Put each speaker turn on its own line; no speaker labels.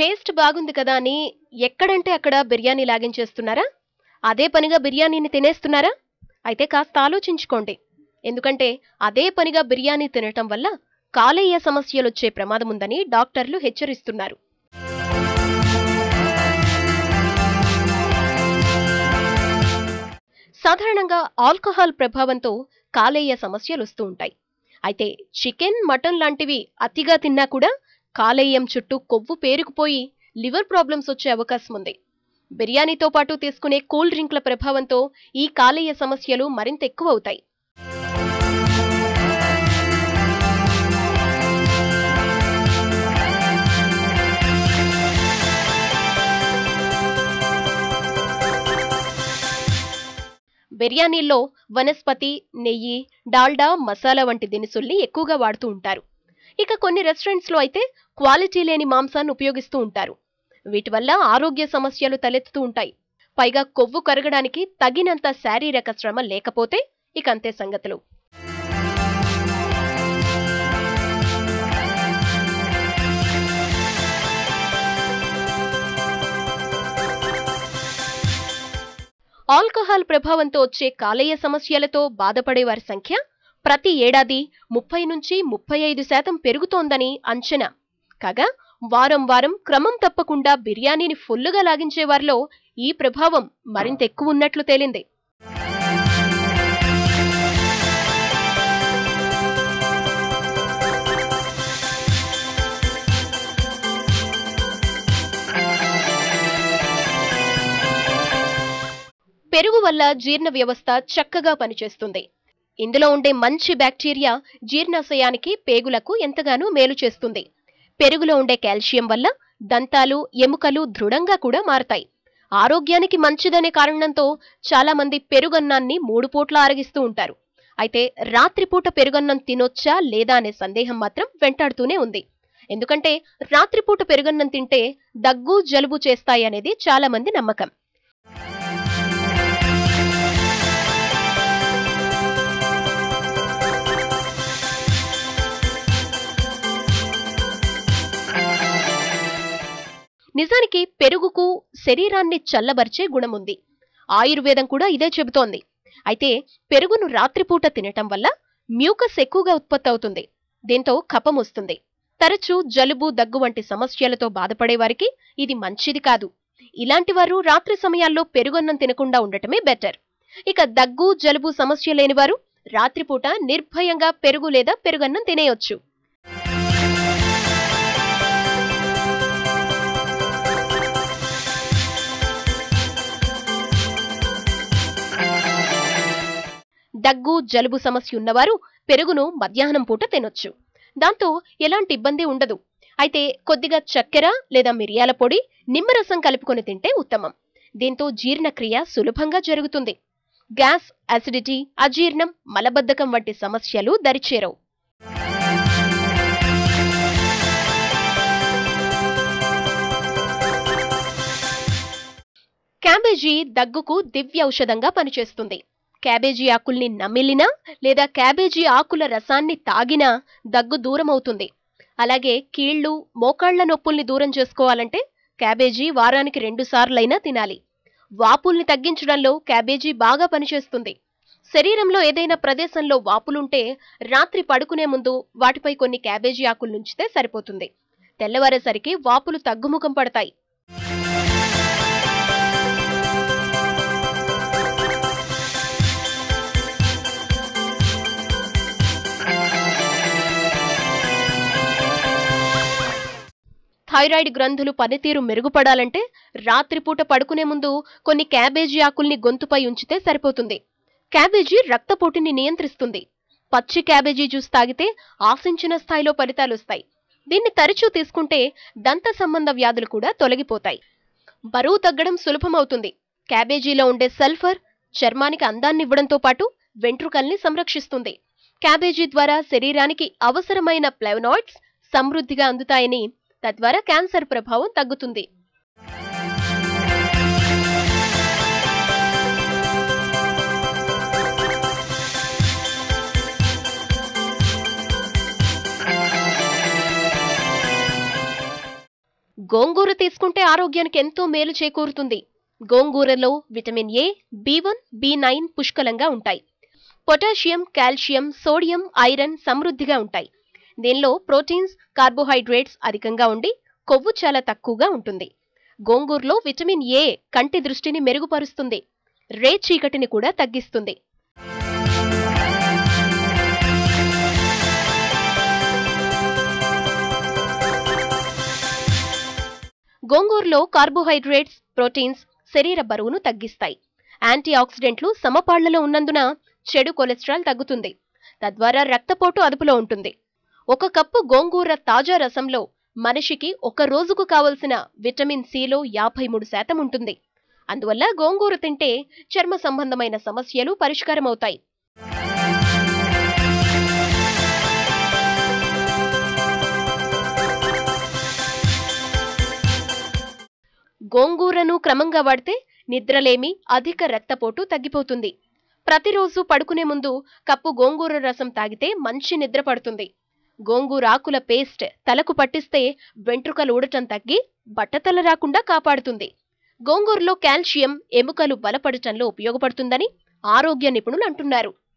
taste బాగుంది కదా అని ఎక్కడంటే అక్కడ బిర్యానీ లాగించేస్తున్నారా అదే పనిగా బిర్యానీని తినేస్తున్నారా అయితే కాస్త ఆలోచించుకోండి ఎందుకంటే అదే పనిగా బిర్యానీ తినటం వల్ల కాలేయ సమస్యలొచ్చే ప్రమాదం ఉందని డాక్టర్లు హెచ్చరిస్తున్నారు సాధారణంగా ఆల్కహాల్ ప్రభావంతో కాలేయ సమస్యలు వస్తూ ఉంటాయి అయితే చికెన్ మటన్ లాంటివి అతిగా తిన్నా కూడా కాలేయం చుట్టూ కొవ్వు పేరుకుపోయి లివర్ ప్రాబ్లమ్స్ వచ్చే అవకాశం ఉంది బిర్యానీతో పాటు తీసుకునే కూల్ డ్రింక్ల ప్రభావంతో ఈ కాలేయ సమస్యలు మరింత ఎక్కువ అవుతాయి బిర్యానీల్లో వనస్పతి నెయ్యి డాల్డా మసాలా వంటి దినుసుల్ని ఎక్కువగా వాడుతూ ఉంటారు ఇక కొన్ని రెస్టారెంట్స్లో అయితే క్వాలిటీ లేని మాంసాన్ని ఉపయోగిస్తూ ఉంటారు వీటి వల్ల ఆరోగ్య సమస్యలు తలెత్తుతూ ఉంటాయి పైగా కొవ్వు కరగడానికి తగినంత శారీరక శ్రమ లేకపోతే ఇక అంతే సంగతులు ఆల్కహాల్ ప్రభావంతో వచ్చే కాలేయ సమస్యలతో బాధపడే వారి సంఖ్య ప్రతి ఏడాది ముప్పై నుంచి ముప్పై ఐదు శాతం పెరుగుతోందని అంచనా కాగా వారం వారం క్రమం తప్పకుండా బిర్యానీని ఫుల్లుగా లాగించే వారిలో ఈ ప్రభావం మరింత ఎక్కువ ఉన్నట్లు తేలింది పెరుగు వల్ల జీర్ణ వ్యవస్థ చక్కగా పనిచేస్తుంది ఇందులో ఉండే మంచి బ్యాక్టీరియా జీర్ణాశయానికి పేగులకు ఎంతగానో మేలు చేస్తుంది పెరుగులో ఉండే కాల్షియం వల్ల దంతాలు ఎముకలు దృఢంగా కూడా మారతాయి ఆరోగ్యానికి మంచిదనే కారణంతో చాలా మంది పెరుగన్నాన్ని మూడు పూట్ల ఆరగిస్తూ ఉంటారు అయితే రాత్రిపూట పెరుగన్నం తినొచ్చా లేదా అనే సందేహం మాత్రం వెంటాడుతూనే ఉంది ఎందుకంటే రాత్రిపూట పెరుగన్నం తింటే దగ్గు జలుబు చేస్తాయి అనేది చాలా మంది నమ్మకం నిజానికి పెరుగుకు శరీరాన్ని చల్లబరిచే గుణముంది ఆయుర్వేదం కూడా ఇదే చెబుతోంది అయితే పెరుగును రాత్రిపూట తినటం వల్ల మ్యూకస్ ఎక్కువగా ఉత్పత్తి అవుతుంది దీంతో కఫం వస్తుంది తరచూ జలుబు దగ్గు వంటి సమస్యలతో బాధపడే వారికి ఇది మంచిది కాదు ఇలాంటి వారు రాత్రి సమయాల్లో పెరుగన్నం తినకుండా ఉండటమే బెటర్ ఇక దగ్గు జలుబు సమస్య లేని వారు రాత్రిపూట నిర్భయంగా పెరుగు లేదా పెరుగన్నం తినేయొచ్చు దగ్గు జలుబు సమస్య ఉన్నవారు పెరుగును మధ్యాహ్నం పూట తినొచ్చు దాంతో ఎలాంటి ఇబ్బంది ఉండదు అయితే కొద్దిగా చక్కెర లేదా మిరియాల పొడి నిమ్మరసం కలుపుకొని తింటే ఉత్తమం దీంతో జీర్ణక్రియ సులభంగా జరుగుతుంది గ్యాస్ అసిడిటీ అజీర్ణం మలబద్ధకం వంటి సమస్యలు దరిచేరవు క్యాబేజీ దగ్గుకు దివ్య ఔషధంగా పనిచేస్తుంది క్యాబేజీ ఆకుల్ని నమిలినా లేదా క్యాబేజీ ఆకుల రసాన్ని తాగినా దగ్గు దూరం అవుతుంది అలాగే కీళ్లు మోకాళ్ల నొప్పుల్ని దూరం చేసుకోవాలంటే క్యాబేజీ వారానికి రెండు సార్లైనా తినాలి వాపుల్ని తగ్గించడంలో క్యాబేజీ బాగా పనిచేస్తుంది శరీరంలో ఏదైనా ప్రదేశంలో వాపులుంటే రాత్రి పడుకునే ముందు వాటిపై కొన్ని క్యాబేజీ ఆకులు నుంచితే సరిపోతుంది తెల్లవారేసరికి వాపులు తగ్గుముఖం పడతాయి థైరాయిడ్ గ్రంథులు పనితీరు మెరుగుపడాలంటే రాత్రిపూట పడుకునే ముందు కొన్ని క్యాబేజీ ఆకుల్ని గొంతుపై ఉంచితే సరిపోతుంది క్యాబేజీ రక్తపోటుని నియంత్రిస్తుంది పచ్చి క్యాబేజీ జ్యూస్ తాగితే ఆశించిన స్థాయిలో ఫలితాలు వస్తాయి దీన్ని తరచూ తీసుకుంటే దంత సంబంధ వ్యాధులు కూడా తొలగిపోతాయి బరువు తగ్గడం సులభమవుతుంది క్యాబేజీలో ఉండే సల్ఫర్ చర్మానికి అందాన్ని ఇవ్వడంతో పాటు వెంట్రుకల్ని సంరక్షిస్తుంది క్యాబేజీ ద్వారా శరీరానికి అవసరమైన ప్లెవనాయిడ్స్ సమృద్ధిగా అందుతాయని తద్వారా క్యాన్సర్ ప్రభావం తగ్గుతుంది గోంగూర తీసుకుంటే ఆరోగ్యానికి ఎంతో మేలు చేకూరుతుంది గోంగూరలో vitamin A B one B nine పుష్కలంగా ఉంటాయి పొటాషియం కాల్షియం సోడియం ఐరన్ సమృద్ధిగా ఉంటాయి దీనిలో ప్రోటీన్స్ కార్బోహైడ్రేట్స్ అధికంగా ఉండి కొవ్వు చాలా తక్కువగా ఉంటుంది గోంగూరలో విటమిన్ ఏ కంటి దృష్టిని మెరుగుపరుస్తుంది రే చీకటిని కూడా తగ్గిస్తుంది గోంగూరలో కార్బోహైడ్రేట్స్ ప్రోటీన్స్ శరీర బరువును తగ్గిస్తాయి యాంటీ ఆక్సిడెంట్లు సమపాళ్లలో ఉన్నందున చెడు కొలెస్ట్రాల్ తగ్గుతుంది తద్వారా రక్తపోటు అదుపులో ఉంటుంది ఒక కప్పు గోంగూర తాజా రసంలో మనిషికి ఒక రోజుకు కావలసిన విటమిన్ సిలో యాభై మూడు శాతం ఉంటుంది అందువల్ల గోంగూర తింటే చర్మ సంబంధమైన సమస్యలు పరిష్కారమవుతాయి గోంగూరను క్రమంగా వాడితే నిద్రలేమి అధిక రక్తపోటు తగ్గిపోతుంది ప్రతిరోజు పడుకునే ముందు కప్పు గోంగూర రసం తాగితే మంచి నిద్ర పడుతుంది గోంగూర ఆకుల పేస్ట్ తలకు పట్టిస్తే వెంట్రుకలు ఊడటం తగ్గి బట్టతల రాకుండా కాపాడుతుంది గోంగూరలో కాల్షియం ఎముకలు బలపడటంలో ఉపయోగపడుతుందని ఆరోగ్య నిపుణులు అంటున్నారు